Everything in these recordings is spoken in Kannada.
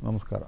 ನಮಸ್ಕಾರ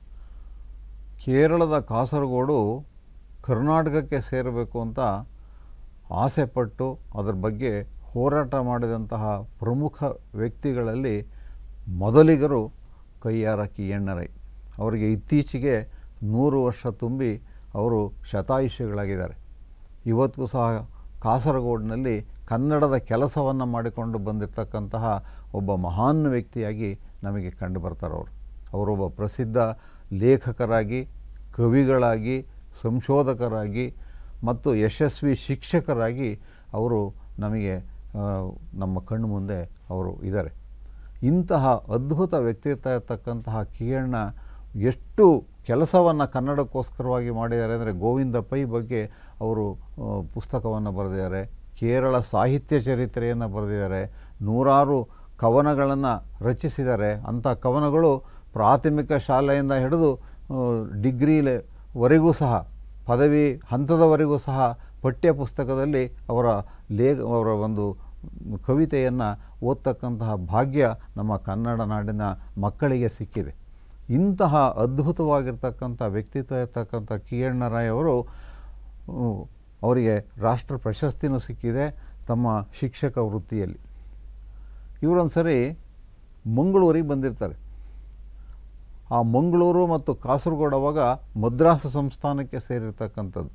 ಕೇರಳದ ಕಾಸರಗೋಡು ಕರ್ನಾಟಕಕ್ಕೆ ಸೇರಬೇಕು ಅಂತ ಆಸೆಪಟ್ಟು ಅದರ ಬಗ್ಗೆ ಹೋರಾಟ ಮಾಡಿದಂತಹ ಪ್ರಮುಖ ವ್ಯಕ್ತಿಗಳಲ್ಲಿ ಮೊದಲಿಗರು ಕೈಯಾರ ಕಿಯಣ್ಣರೈ ಅವರಿಗೆ ಇತ್ತೀಚೆಗೆ ನೂರು ವರ್ಷ ತುಂಬಿ ಅವರು ಶತಾಯುಷಿಗಳಾಗಿದ್ದಾರೆ ಇವತ್ತಿಗೂ ಸಹ ಕಾಸರಗೋಡಿನಲ್ಲಿ ಕನ್ನಡದ ಕೆಲಸವನ್ನು ಮಾಡಿಕೊಂಡು ಬಂದಿರತಕ್ಕಂತಹ ಒಬ್ಬ ಮಹಾನ್ ವ್ಯಕ್ತಿಯಾಗಿ ನಮಗೆ ಕಂಡು ಬರ್ತಾರೆ ಅವರು ಅವರೊಬ್ಬ ಪ್ರಸಿದ್ಧ ಲೇಖಕರಾಗಿ ಕವಿಗಳಾಗಿ ಸಂಶೋಧಕರಾಗಿ ಮತ್ತು ಯಶಸ್ವಿ ಶಿಕ್ಷಕರಾಗಿ ಅವರು ನಮಗೆ ಆ, ನಮ್ಮ ಕಣ್ಣು ಮುಂದೆ ಅವರು ಇದ್ದಾರೆ ಇಂತಹ ಅದ್ಭುತ ವ್ಯಕ್ತಿತ್ವ ಇರತಕ್ಕಂತಹ ಕಿಯಣ್ಣ ಎಷ್ಟು ಕೆಲಸವನ್ನು ಕನ್ನಡಕ್ಕೋಸ್ಕರವಾಗಿ ಮಾಡಿದ್ದಾರೆ ಅಂದರೆ ಗೋವಿಂದ ಪೈ ಬಗ್ಗೆ ಅವರು ಪುಸ್ತಕವನ್ನು ಬರೆದಿದ್ದಾರೆ ಕೇರಳ ಸಾಹಿತ್ಯ ಚರಿತ್ರೆಯನ್ನು ಬರೆದಿದ್ದಾರೆ ನೂರಾರು ಕವನಗಳನ್ನು ರಚಿಸಿದ್ದಾರೆ ಅಂಥ ಕವನಗಳು ಪ್ರಾಥಮಿಕ ಶಾಲೆಯಿಂದ ಹಿಡಿದು ಡಿಗ್ರಿವರೆಗೂ ಸಹ ಪದವಿ ಹಂತದವರೆಗೂ ಸಹ ಪಠ್ಯ ಪುಸ್ತಕದಲ್ಲಿ ಅವರ ಲೇ ಅವರ ಒಂದು ಕವಿತೆಯನ್ನು ಓದ್ತಕ್ಕಂತಹ ಭಾಗ್ಯ ನಮ್ಮ ಕನ್ನಡ ನಾಡಿನ ಮಕ್ಕಳಿಗೆ ಸಿಕ್ಕಿದೆ ಇಂತಹ ಅದ್ಭುತವಾಗಿರ್ತಕ್ಕಂಥ ವ್ಯಕ್ತಿತ್ವ ಇರ್ತಕ್ಕಂಥ ಕಿಯಣ್ಣರಾಯ್ ಅವರು ಉ, ಅವರಿಗೆ ರಾಷ್ಟ್ರ ಪ್ರಶಸ್ತಿನೂ ಸಿಕ್ಕಿದೆ ತಮ್ಮ ಶಿಕ್ಷಕ ವೃತ್ತಿಯಲ್ಲಿ ಇವರೊಂದು ಸರಿ ಮಂಗಳೂರಿಗೆ ಬಂದಿರ್ತಾರೆ ಆ ಮಂಗಳೂರು ಮತ್ತು ಕಾಸರಗೋಡು ಅವಾಗ ಮದ್ರಾಸ್ ಸಂಸ್ಥಾನಕ್ಕೆ ಸೇರಿರ್ತಕ್ಕಂಥದ್ದು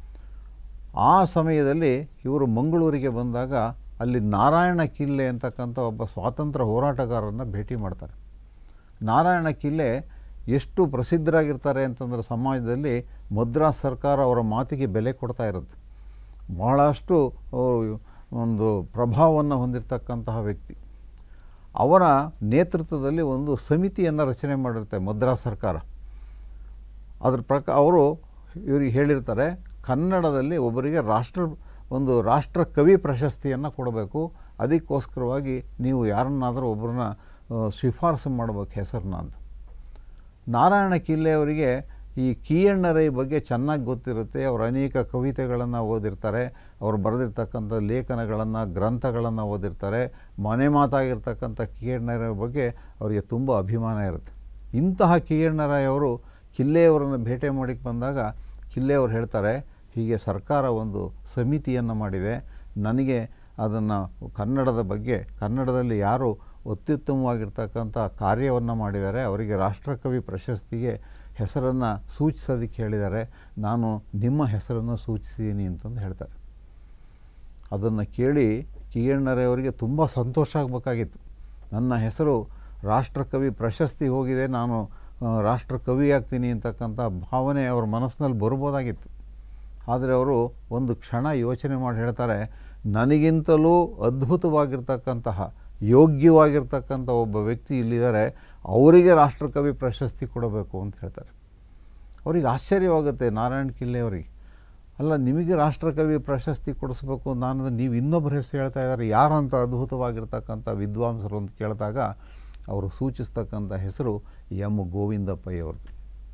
ಆ ಸಮಯದಲ್ಲಿ ಇವರು ಮಂಗಳೂರಿಗೆ ಬಂದಾಗ ಅಲ್ಲಿ ನಾರಾಯಣ ಕಿಲ್ಲೆ ಅಂತಕ್ಕಂಥ ಒಬ್ಬ ಸ್ವಾತಂತ್ರ್ಯ ಹೋರಾಟಗಾರರನ್ನು ಭೇಟಿ ಮಾಡ್ತಾರೆ ನಾರಾಯಣ ಕಿಲ್ಲೆ ಎಷ್ಟು ಪ್ರಸಿದ್ಧರಾಗಿರ್ತಾರೆ ಅಂತಂದ್ರೆ ಸಮಾಜದಲ್ಲಿ ಮದ್ರಾಸ್ ಸರ್ಕಾರ ಅವರ ಮಾತಿಗೆ ಬೆಲೆ ಕೊಡ್ತಾ ಇರುತ್ತೆ ಬಹಳಷ್ಟು ಅವರು ಒಂದು ಪ್ರಭಾವವನ್ನು ಹೊಂದಿರತಕ್ಕಂತಹ ವ್ಯಕ್ತಿ ಅವರ ನೇತೃತ್ವದಲ್ಲಿ ಒಂದು ಸಮಿತಿಯನ್ನು ರಚನೆ ಮಾಡಿರುತ್ತೆ ಮದ್ರಾಸ್ ಸರ್ಕಾರ ಅದ್ರ ಪ್ರಕ ಅವರು ಇವರಿಗೆ ಹೇಳಿರ್ತಾರೆ ಕನ್ನಡದಲ್ಲಿ ಒಬ್ಬರಿಗೆ ರಾಷ್ಟ್ರ ಒಂದು ರಾಷ್ಟ್ರ ಕವಿ ಪ್ರಶಸ್ತಿಯನ್ನು ಕೊಡಬೇಕು ಅದಕ್ಕೋಸ್ಕರವಾಗಿ ನೀವು ಯಾರನ್ನಾದರೂ ಒಬ್ಬರನ್ನ ಆ, ಶಿಫಾರಸು ಮಾಡಬೇಕು ಹೆಸರನ್ನ ಅಂತ ನಾರಾಯಣ ಕಿಲ್ಲೆ ಅವರಿಗೆ ಈ ಕಿಯಣ್ಣರೈ ಬಗ್ಗೆ ಚೆನ್ನಾಗಿ ಗೊತ್ತಿರುತ್ತೆ ಅವರು ಅನೇಕ ಕವಿತೆಗಳನ್ನು ಓದಿರ್ತಾರೆ ಅವರು ಬರೆದಿರ್ತಕ್ಕಂಥ ಲೇಖನಗಳನ್ನು ಗ್ರಂಥಗಳನ್ನು ಓದಿರ್ತಾರೆ ಮನೆ ಮಾತಾಗಿರ್ತಕ್ಕಂಥ ಕಿಯಣ್ಣರೈ ಬಗ್ಗೆ ಅವರಿಗೆ ತುಂಬ ಅಭಿಮಾನ ಇರುತ್ತೆ ಇಂತಹ ಕಿಯಣ್ಣರಾಯ್ ಅವರು ಕಿಲ್ಲೆಯವರನ್ನು ಭೇಟಿ ಮಾಡಿಕ್ಕೆ ಬಂದಾಗ ಕಿಲ್ಲೆಯವರು ಹೇಳ್ತಾರೆ ಹೀಗೆ ಸರ್ಕಾರ ಒಂದು ಸಮಿತಿಯನ್ನು ಮಾಡಿದೆ ನನಗೆ ಅದನ್ನು ಕನ್ನಡದ ಬಗ್ಗೆ ಕನ್ನಡದಲ್ಲಿ ಯಾರು ಅತ್ಯುತ್ತಮವಾಗಿರ್ತಕ್ಕಂಥ ಕಾರ್ಯವನ್ನು ಮಾಡಿದ್ದಾರೆ ಅವರಿಗೆ ರಾಷ್ಟ್ರಕವಿ ಪ್ರಶಸ್ತಿಗೆ ಹೆಸರನ್ನು ಸೂಚಿಸೋದಕ್ಕೆ ಹೇಳಿದ್ದಾರೆ ನಾನು ನಿಮ್ಮ ಹೆಸರನ್ನು ಸೂಚಿಸಿದ್ದೀನಿ ಅಂತಂದು ಹೇಳ್ತಾರೆ ಅದನ್ನು ಕೇಳಿ ಕಿಯಣ್ಣರೇ ಅವರಿಗೆ ತುಂಬ ಸಂತೋಷ ಆಗಬೇಕಾಗಿತ್ತು ನನ್ನ ಹೆಸರು ರಾಷ್ಟ್ರಕವಿ ಪ್ರಶಸ್ತಿ ಹೋಗಿದೆ ನಾನು ಆ, ರಾಷ್ಟ್ರಕವಿ ಆಗ್ತೀನಿ ಅಂತಕ್ಕಂಥ ಭಾವನೆ ಅವ್ರ ಮನಸ್ಸಿನಲ್ಲಿ ಬರ್ಬೋದಾಗಿತ್ತು ಆದರೆ ಅವರು ಒಂದು ಕ್ಷಣ ಯೋಚನೆ ಮಾಡಿ ಹೇಳ್ತಾರೆ ನನಗಿಂತಲೂ ಅದ್ಭುತವಾಗಿರ್ತಕ್ಕಂತಹ ಯೋಗ್ಯವಾಗಿರ್ತಕ್ಕಂಥ ಒಬ್ಬ ವ್ಯಕ್ತಿ ಇಲ್ಲಿದ್ದಾರೆ ಅವರಿಗೆ ರಾಷ್ಟ್ರಕವಿ ಪ್ರಶಸ್ತಿ ಕೊಡಬೇಕು ಅಂತ ಹೇಳ್ತಾರೆ ಅವರಿಗೆ ಆಶ್ಚರ್ಯವಾಗುತ್ತೆ ನಾರಾಯಣ ಕಿಲ್ಲೆ ಅವರಿಗೆ ಅಲ್ಲ ನಿಮಗೆ ರಾಷ್ಟ್ರಕವಿ ಪ್ರಶಸ್ತಿ ಕೊಡಿಸ್ಬೇಕು ನಾನು ನೀವು ಇನ್ನೊಬ್ಬರ ಹೆಸರು ಹೇಳ್ತಾ ಇದ್ದಾರೆ ಯಾರಂತ ಅದ್ಭುತವಾಗಿರ್ತಕ್ಕಂಥ ವಿದ್ವಾಂಸರು ಅಂತ ಕೇಳಿದಾಗ ಅವರು ಸೂಚಿಸ್ತಕ್ಕಂಥ ಹೆಸರು ಎಂ ಗೋವಿಂದ ಪೈ ಅವ್ರದ್ದು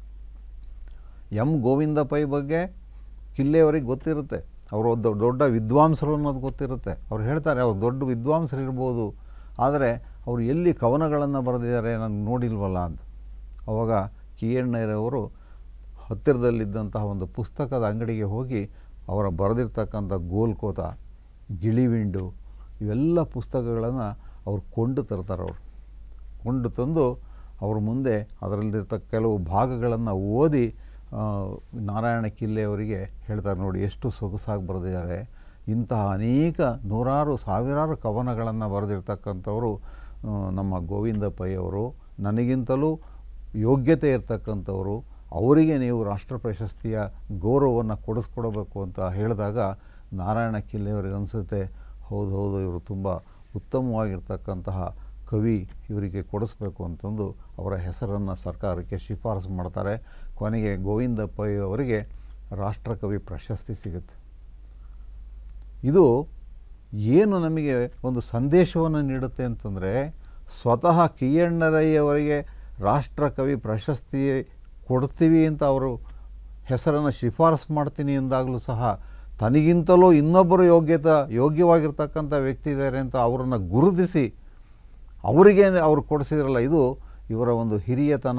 ಎಂ ಗೋವಿಂದ ಪೈ ಬಗ್ಗೆ ಕಿಲ್ಲೆಯವರಿಗೆ ಗೊತ್ತಿರುತ್ತೆ ಅವರು ಒಬ್ಬ ದೊಡ್ಡ ವಿದ್ವಾಂಸರು ಅನ್ನೋದು ಗೊತ್ತಿರುತ್ತೆ ಅವ್ರು ಹೇಳ್ತಾರೆ ಅವ್ರು ದೊಡ್ಡ ವಿದ್ವಾಂಸರು ಇರ್ಬೋದು ಆದರೆ ಅವರು ಎಲ್ಲಿ ಕವನಗಳನ್ನು ಬರೆದಿದ್ದಾರೆ ನನಗೆ ನೋಡಿಲ್ವಲ್ಲ ಅಂತ ಅವಾಗ ಕಿಯಣ್ಣರವರು ಹತ್ತಿರದಲ್ಲಿದ್ದಂತಹ ಒಂದು ಪುಸ್ತಕದ ಅಂಗಡಿಗೆ ಹೋಗಿ ಅವರ ಬರೆದಿರ್ತಕ್ಕಂಥ ಗೋಲ್ಕೋತ ಗಿಳಿವಿಂಡು ಇವೆಲ್ಲ ಪುಸ್ತಕಗಳನ್ನು ಅವ್ರು ಕೊಂಡು ತರ್ತಾರೆ ಅವರು ಕೊಂಡು ತಂದು ಅವ್ರ ಮುಂದೆ ಅದರಲ್ಲಿರ್ತಕ್ಕ ಕೆಲವು ಭಾಗಗಳನ್ನು ಓದಿ ಆ, ನಾರಾಯಣ ಕಿಲ್ಲೆ ಅವರಿಗೆ ಹೇಳ್ತಾರೆ ನೋಡಿ ಎಷ್ಟು ಸೊಗಸಾಗಿ ಬರೆದಿದ್ದಾರೆ ಇಂತಹ ಅನೇಕ ನೂರಾರು ಸಾವಿರಾರು ಕವನಗಳನ್ನು ಬರೆದಿರ್ತಕ್ಕಂಥವರು ಆ, ನಮ್ಮ ಗೋವಿಂದ ಪೈ ಅವರು ನನಗಿಂತಲೂ ಯೋಗ್ಯತೆ ಇರ್ತಕ್ಕಂಥವರು ಅವರಿಗೆ ನೀವು ರಾಷ್ಟ್ರ ಪ್ರಶಸ್ತಿಯ ಗೌರವವನ್ನು ಕೊಡಿಸ್ಕೊಡಬೇಕು ಅಂತ ಹೇಳಿದಾಗ ನಾರಾಯಣ ಕಿಲ್ಲೆಯವರಿಗೆ ಅನಿಸುತ್ತೆ ಹೌದು ಹೌದು ಇವರು ತುಂಬ ಉತ್ತಮವಾಗಿರ್ತಕ್ಕಂತಹ ಕವಿ ಇವರಿಗೆ ಕೊಡಿಸ್ಬೇಕು ಅಂತಂದು ಅವರ ಹೆಸರನ್ನು ಸರ್ಕಾರಕ್ಕೆ ಶಿಫಾರಸು ಮಾಡ್ತಾರೆ ಕೊನೆಗೆ ಗೋವಿಂದ ಪೈ ಅವರಿಗೆ ರಾಷ್ಟ್ರಕವಿ ಪ್ರಶಸ್ತಿ ಸಿಗುತ್ತೆ ಇದು ಏನು ನಮಗೆ ಒಂದು ಸಂದೇಶವನ್ನು ನೀಡುತ್ತೆ ಅಂತಂದರೆ ಸ್ವತಃ ಕಿಯಣ್ಣರಯ್ಯವರಿಗೆ ರಾಷ್ಟ್ರಕವಿ ಪ್ರಶಸ್ತಿ ಕೊಡ್ತೀವಿ ಅಂತ ಅವರು ಹೆಸರನ್ನು ಶಿಫಾರಸು ಮಾಡ್ತೀನಿ ಎಂದಾಗಲೂ ಸಹ ತನಗಿಂತಲೂ ಇನ್ನೊಬ್ಬರು ಯೋಗ್ಯತ ಯೋಗ್ಯವಾಗಿರ್ತಕ್ಕಂಥ ವ್ಯಕ್ತಿ ಇದ್ದಾರೆ ಅಂತ ಅವರನ್ನು ಗುರುತಿಸಿ ಅವರಿಗೆ ಅವ್ರು ಕೊಡಿಸಿದ್ರಲ್ಲ ಇದು ಇವರ ಒಂದು ಹಿರಿಯತನ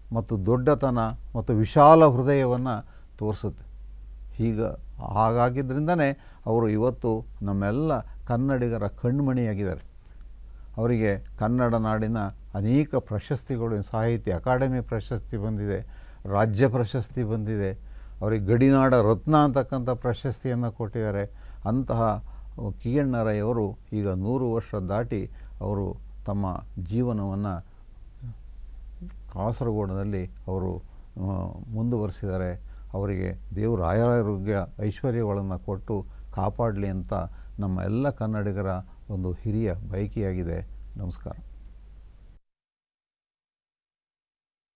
ಮತ್ತು ದೊಡ್ಡತನ ಮತ್ತು ವಿಶಾಲ ಹೃದಯವನ್ನು ತೋರಿಸುತ್ತೆ ಈಗ ಹಾಗಾಗಿದ್ದರಿಂದನೇ ಅವರು ಇವತ್ತು ನಮ್ಮೆಲ್ಲ ಕನ್ನಡಿಗರ ಕಣ್ಮಣಿಯಾಗಿದ್ದಾರೆ ಅವರಿಗೆ ಕನ್ನಡ ನಾಡಿನ ಅನೇಕ ಪ್ರಶಸ್ತಿಗಳು ಸಾಹಿತ್ಯ ಅಕಾಡೆಮಿ ಪ್ರಶಸ್ತಿ ಬಂದಿದೆ ರಾಜ್ಯ ಪ್ರಶಸ್ತಿ ಬಂದಿದೆ ಅವರಿಗೆ ಗಡಿನಾಡ ರತ್ನ ಅಂತಕ್ಕಂಥ ಪ್ರಶಸ್ತಿಯನ್ನು ಕೊಟ್ಟಿದ್ದಾರೆ ಅಂತಹ ಕಿಯಣ್ಣರಯ್ಯವರು ಈಗ ನೂರು ವರ್ಷ ದಾಟಿ ಅವರು ತಮ್ಮ ಜೀವನವನ್ನು ಕಾಸರಗೋಡಿನಲ್ಲಿ ಅವರು ಆ, ಮುಂದುವರಿಸಿದ್ದಾರೆ ಅವರಿಗೆ ದೇವರು ಆರೋಗ್ಯ ಐಶ್ವರ್ಯಗಳನ್ನು ಕೊಟ್ಟು ಕಾಪಾಡಲಿ ಅಂತ ನಮ್ಮ ಎಲ್ಲ ಕನ್ನಡಿಗರ ಒಂದು ಹಿರಿಯ ಬಯಕೆಯಾಗಿದೆ ನಮಸ್ಕಾರ